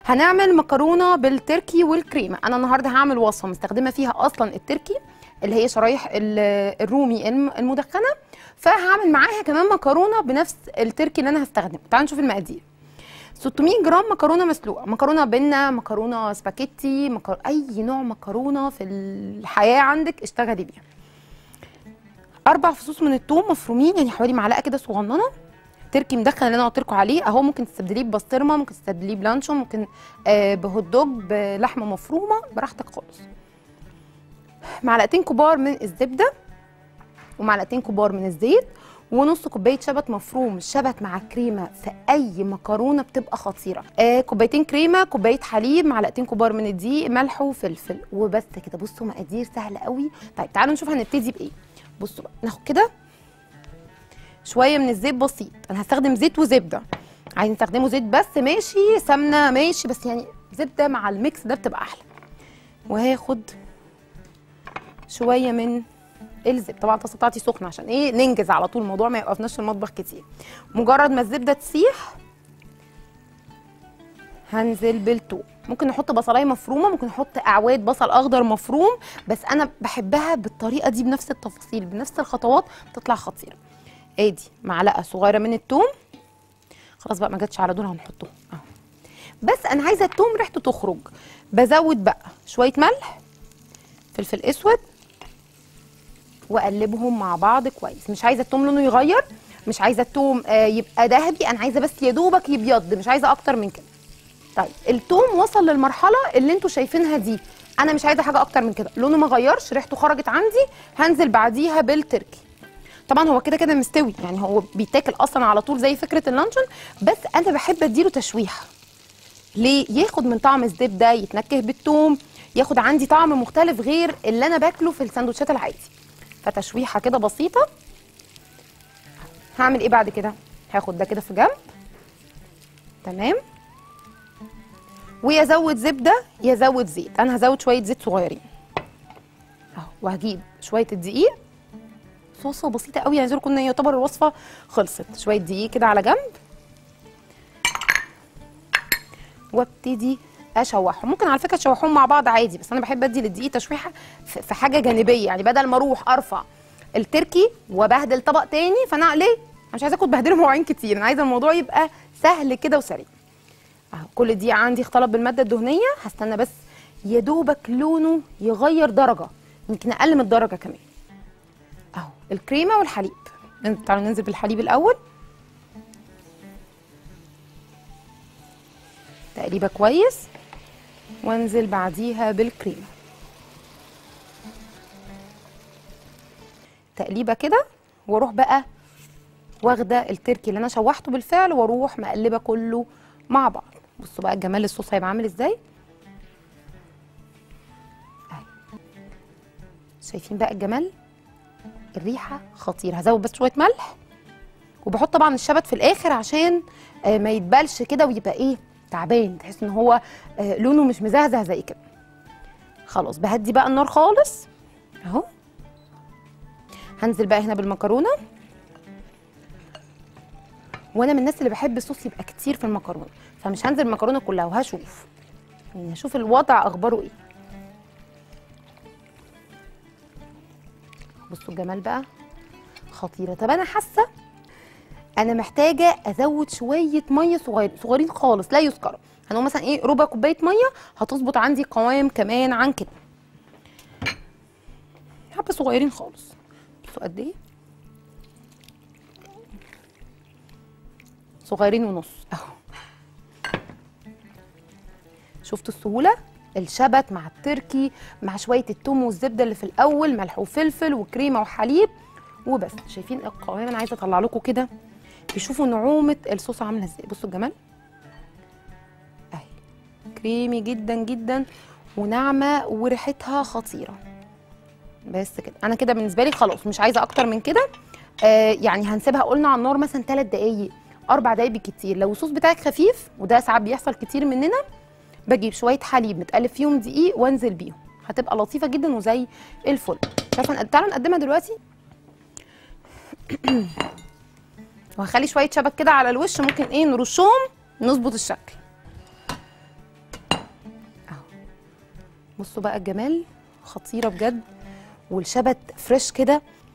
هنعمل مكرونه بالتركي والكريمه انا النهارده هعمل وصفه مستخدمه فيها اصلا التركي اللي هي شرايح ال- الرومي الم- المدخنه فهعمل معاها كمان مكرونه بنفس التركي اللي انا هستخدمه تعالوا نشوف المقادير 600 جرام مكرونه مسلوقه مكرونه بنه مكرونه سباكيتي مكر... اي نوع مكرونه في الحياه عندك اشتغلي بيها اربع فصوص من الثوم مفرومين يعني حوالي معلقه كده صغننه تركي مدخن اللي انا قلت لكم عليه اهو ممكن تستبدليه ببسطرمه ممكن تستبدليه بلانشون ممكن آه بهوت دوج بلحمه مفرومه براحتك خالص معلقتين كبار من الزبده ومعلقتين كبار من الزيت ونص كوبايه شبت مفروم الشبت مع كريمه في اي مكرونه بتبقى خطيره آه كوبايتين كريمه كوبايه حليب معلقتين كبار من الدقيق ملح وفلفل وبس كده بصوا مقادير سهله قوي طيب تعالوا نشوف هنبتدي بايه بصوا بقى ناخد كده شويه من الزيت بسيط انا هستخدم زيت وزبده عايزين تستخدموا زيت بس ماشي سمنه ماشي بس يعني زبده مع الميكس ده بتبقى احلى وهاخد شويه من الزبده طبعا الطاسه بتاعتي سخنه عشان ايه ننجز على طول الموضوع ما يوقفناش في المطبخ كتير مجرد ما الزبده تسيح هنزل بالثوم ممكن نحط بصلايه مفرومه ممكن نحط اعواد بصل اخضر مفروم بس انا بحبها بالطريقه دي بنفس التفاصيل بنفس الخطوات بتطلع خطيره ادي معلقه صغيره من الثوم خلاص بقى ما جاتش على دول هنحطهم اهو بس انا عايزه الثوم ريحته تخرج بزود بقى شويه ملح فلفل اسود واقلبهم مع بعض كويس مش عايزه الثوم لونه يغير مش عايزه الثوم آه يبقى ذهبي انا عايزه بس يا دوبك يبيض مش عايزه اكتر من كده طيب الثوم وصل للمرحله اللي انتوا شايفينها دي انا مش عايزه حاجه اكتر من كده لونه ما غيرش ريحته خرجت عندي هنزل بعديها بالتركي طبعا هو كده كده مستوي يعني هو بيتاكل اصلا على طول زي فكره اللانشون بس انا بحب اديله تشويحه ليه ياخد من طعم الزبده يتنكه بالثوم ياخد عندي طعم مختلف غير اللي انا باكله في السندوتشات العادي فتشويحه كده بسيطه هعمل ايه بعد كده هاخد ده كده في جنب تمام ويزود زبده يزود زيت انا هزود شويه زيت صغيرين اهو وهجيب شويه الدقيق صوصه بسيطه قوي يعني زي كنا يعتبر الوصفه خلصت شويه دقيق كده على جنب وابتدي اشوحهم ممكن على فكره تشوحوهم مع بعض عادي بس انا بحب ادي للدقيق تشويحه في في حاجه جانبيه يعني بدل ما اروح ارفع التركي وبهدل طبق تاني فانا ليه انا مش عايزه اخد بهدله مواعين كتير انا عايزه الموضوع يبقى سهل كده وسريع اهو كل دي عندي اختلط بالماده الدهنيه هستنى بس يا دوبك لونه يغير درجه يمكن اقل من الدرجه كمان اهو الكريمه والحليب نن- تعالوا ننزل بالحليب الاول تقليبه كويس وانزل بعديها بالكريمه تقليبه كده واروح بقى واخده التركي اللي انا شوحته بالفعل واروح مقلبه كله مع بعض بصوا بقى الجمال الصوص هيبقى عامل ازاي أهي. شايفين بقى الجمال الريحه خطيره هزود بس شويه ملح وبحط طبعا الشبت في الاخر عشان آه، ما يتبلش كده ويبقى ايه تعبان تحس ان هو آه، لونه مش مزهزه زي كده خلاص بهدي بقى النار خالص اهو هنزل بقى هنا بالمكرونه وانا من الناس اللي بحب الصوص يبقى كتير في المكرونه فمش هنزل المكرونه كلها وهشوف يعني هشوف الوضع اخباره ايه بصوا الجمال بقى خطيره طب انا حاسه انا محتاجه ازود شويه ميه صغير صغيرين خالص لا يذكروا هنقول مثلا ايه ربع كوبايه ميه هتظبط عندي قوام كمان عن كده حبه صغيرين خالص بصوا قد ايه صغيرين ونص اهو شفتوا السهوله الشبت مع التركي مع شويه التوم والزبده اللي في الاول ملح وفلفل وكريمه وحليب وبس شايفين القوام انا عايزه اطلع لكم كده تشوفوا نعومه الصوص عامله ازاي بصوا الجمال اهي كريمي جدا جدا وناعمه وريحتها خطيره بس كده انا كده بالنسبه لي خلاص مش عايزه اكتر من كده آه يعني هنسيبها قلنا على النار مثلا 3 دقايق اربع دقايق بالكتير لو الصوص بتاعك خفيف وده ساعات بيحصل كتير مننا بجيب شويه حليب متقلب فيهم دقيق وانزل بيهم هتبقى لطيفه جدا وزي الفل مش عارفه نقد- تعالوا نقدمها دلوقتي وهخلي شويه شبت كده على الوش ممكن ايه نرشهم نظبط الشكل بصوا بقى الجمال خطيره بجد والشبت فريش كده